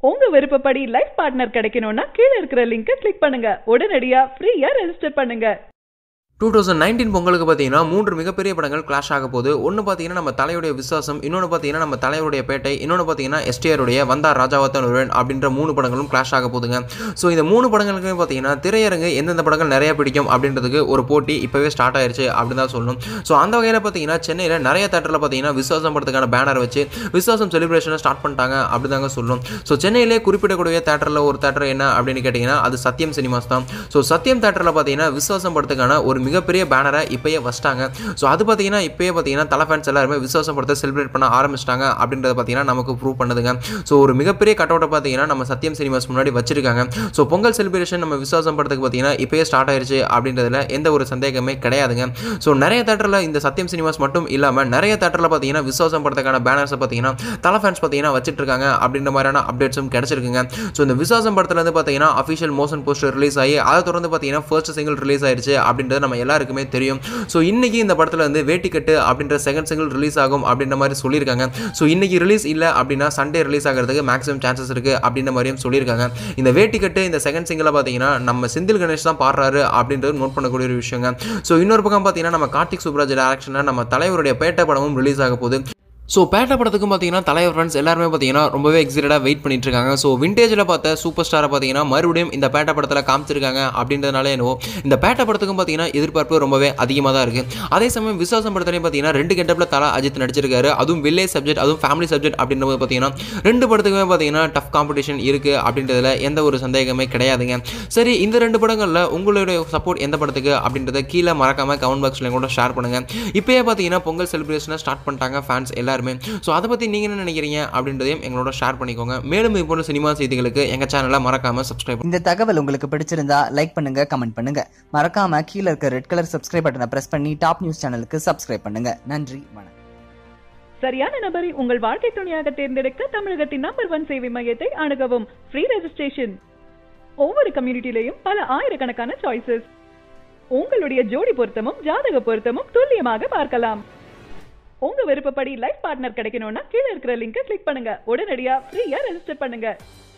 உங்க விருப்பப்படி life partner கிடைக்கணும்னா கீழ இருக்கிற லிங்கை கிளிக் பண்ணுங்க உடனடியா ஃப்ரீயா ரெஜிஸ்டர் பண்ணுங்க டூ தௌசண்ட் நைன்டீன் பொங்கலுக்கு பார்த்தீங்கன்னா மூன்று மிகப்பெரிய படங்கள் கிளாஷ் ஆக போகுது ஒன்று பார்த்தீங்கன்னா நம்ம தலையுடைய விசுவாசம் இன்னொன்று பார்த்தீங்கன்னா நம்ம தலைவருடைய பேட்டை இன்னொன்று பார்த்தீங்கன்னா எஸ்டிஆருடைய வந்தார் ராஜாவத்தன் ஒருவன் அப்படின்ற மூணு படங்களும் கிளாஷ் ஆக போகுதுங்க ஸோ இந்த மூணு படங்களுக்குமே பார்த்தீங்கன்னா திரையரங்கு எந்தெந்த படங்கள் நிறைய பிடிக்கும் அப்படின்றதுக்கு ஒரு போட்டி இப்போவே ஸ்டார்ட் ஆயிருச்சு அப்படின்னு தான் சொல்லணும் ஸோ அந்த வகையில் பார்த்தீங்கன்னா சென்னையில் நிறைய தேட்டரில் பார்த்தீங்கன்னா விசுவாசம் படத்துக்கான பேனர் வச்சு விசுவாசம் செலிப்ரேஷனை ஸ்டார்ட் பண்ணிட்டாங்க அப்படி தாங்க சொல்லணும் ஸோ சென்னையிலே குறிப்பிடக்கூடிய தேட்டரில் ஒரு தேட்டர் என்ன அப்படின்னு கேட்டிங்கன்னா அது சத்யம் சினிமாஸ் தான் ஸோ சத்யம் தேட்டரில் பார்த்தீங்கன்னா விசுவாசம் படத்துக்கான ஒரு மிகப்பெரிய பேனரை இப்போயே வச்சிட்டாங்க ஸோ அது பார்த்தீங்கன்னா இப்போயே பார்த்தீங்கன்னா தலை ஃபேன்ஸ் எல்லாருமே விசுவாசம் படத்தை செலிப்ரேட் பண்ண ஆரம்பிச்சிட்டாங்க அப்படின்றத பார்த்தீங்கன்னா நமக்கு ப்ரூவ் பண்ணுதுங்க ஸோ ஒரு மிகப்பெரிய கட் அவுட்டை பார்த்தீங்கன்னா நம்ம சத்யம் சினிமாஸ் முன்னாடி வச்சிருக்காங்க ஸோ பொங்கல் செலிப்ரேஷன் நம்ம விசுவாசம் படத்துக்கு பார்த்தீங்கன்னா இப்போயே ஸ்டார்ட் ஆயிருச்சு அப்படின்றதுல எந்த ஒரு சந்தேகமே கிடையாதுங்க ஸோ நிறைய தேட்டரில் இந்த சத்யம் சினிமாஸ் மட்டும் இல்லாமல் நிறைய தேட்டரில் பார்த்தீங்கன்னா விசுவாசம் படத்துக்கான பேனர்ஸை பார்த்தீங்கன்னா தலை ஃபேன்ஸ் பார்த்தீங்கன்னா வச்சிட்டு இருக்காங்க அப்படின்ற மாதிரியான அப்டேட்ஸும் கிடைச்சிருக்குங்க ஸோ இந்த விசுவாசம் படத்துலேருந்து பார்த்தீங்கன்னா அஃபிஷியல் மோஷன் போஸ்டர் ரிலீஸ் ஆகி அதை தொடர்ந்து பார்த்தீங்கன்னா ஃபர்ஸ்ட் சிங்கிள் ரிலீஸ் ஆயிருச்சு அப்படின்றது நம்ம எல்லாருக்குமே தெரியும் ஸோ இன்னைக்கு இந்த படத்தில் வந்து வேட்டிக்கட்டு அப்படின்ற செகண்ட் சிங்கிள் ரிலீஸ் ஆகும் அப்படின்ற மாதிரி சொல்லியிருக்காங்க ஸோ இன்னைக்கு ரிலீஸ் இல்லை அப்படின்னா சண்டே ரிலீஸ் ஆகிறதுக்கு மேக்ஸிமம் சான்சஸ் இருக்கு அப்படின்ற மாதிரியும் சொல்லியிருக்காங்க இந்த வேட்டிக்கட்டு இந்த செகண்ட் சிங்கிளை பார்த்தீங்கன்னா நம்ம செந்தில் கணேஷ் தான் பாடுறாரு அப்படின்றது நோட் பண்ணக்கூடிய ஒரு விஷயங்க ஸோ இன்னொரு பக்கம் பார்த்தீங்கன்னா நம்ம கார்த்திக் சுப்ராஜ் டேரக்ஷனில் நம்ம தலைவருடைய பேட்டை படமும் ரிலீஸ் ஆக போகுது ஸோ பேட்டை படத்துக்கும் பார்த்தீங்கன்னா தலைவர் ஃப்ரெண்ட்ஸ் எல்லாருமே பார்த்தீங்கன்னா ரொம்பவே எக்ஸைட்டடாக வெயிட் பண்ணிட்டு இருக்காங்க ஸோ விண்டேஜில் பார்த்த சூப்பர் ஸ்டாரை பார்த்தீங்கன்னா மறுபடியும் இந்த பேட்டை படத்தில் காமிச்சிருக்காங்க அப்படின்றதுனால என்னவோ இந்த பேட்டை படத்துக்கும் பார்த்தீங்கன்னா எதிர்பார்ப்பு ரொம்பவே அதிகமாக தான் இருக்குது அதே சமயம் விசுவாசம் படத்துலையும் பார்த்தீங்கன்னா ரெண்டு கெட்டப்பில் தலா அஜித் நடிச்சிருக்காரு அதுவும் வில்லேஜ் சப்ஜெக்ட் அதுவும் ஃபேமிலி சப்ஜெக்ட் அப்படின்ற போது பார்த்தீங்கன்னா ரெண்டு படத்துக்குமே பார்த்தீங்கன்னா டஃப் காம்படிஷன் இருக்குது அப்படின்றதுல எந்த ஒரு சந்தேகமே கிடையாதுங்க சரி இந்த ரெண்டு படங்களில் உங்களுடைய சப்போர்ட் எந்த படத்துக்கு அப்படின்றத கீழே மறக்காமல் கமெண்ட் பாக்ஸில் கூட ஷேர் பண்ணுங்கள் இப்போயே பார்த்தீங்கன்னா பொங்கல் செலிப்ரேஷனை ஸ்டார்ட் பண்ணிட்டாங்க ஃபேன்ஸ் எல்லாருமே ஸோ அதை பற்றி நீங்கள் என்ன நினைக்கிறீங்க அப்படின்றதையும் எங்களோட ஷேர் பண்ணிக்கோங்க மேலும் இது போன்ற சினிமா செய்திகளுக்கு எங்கள் சேனலை மறக்காமல் சப்ஸ்கிரைப் இந்த தகவல் உங்களுக்கு பிடிச்சிருந்தா லைக் பண்ணுங்க கமெண்ட் பண்ணுங்க மறக்காம கீழே இருக்க ரெட் கலர் சப்ஸ்கிரைப் பட்டனை பிரஸ் பண்ணி டாப் நியூஸ் சேனலுக்கு சப்ஸ்கிரைப் பண்ணுங்க நன்றி வணக்கம் சரியான நபரை உங்கள் வாழ்க்கை துணையாக தேர்ந்தெடுக்க தமிழகத்தின் நம்பர் ஒன் சேவை மையத்தை அணுகவும் ஃப்ரீ ரெஜிஸ்ட்ரேஷன் ஒவ்வொரு கம்யூனிட்டிலையும் பல ஆயிரக்கணக்கான சாய்ஸஸ் உங்களுடைய ஜோடி பொருத்தமும் ஜாதக பொருத்தமும் துல்லியமாக பார்க்கலாம் உங்க விருப்பப்படி லைஃப் பார்ட்னர் கிடைக்கணும்னா கீழ இருக்கிற லிங்கை கிளிக் பண்ணுங்க உடனடியா ஃப்ரீயா ரெஜிஸ்டர் பண்ணுங்க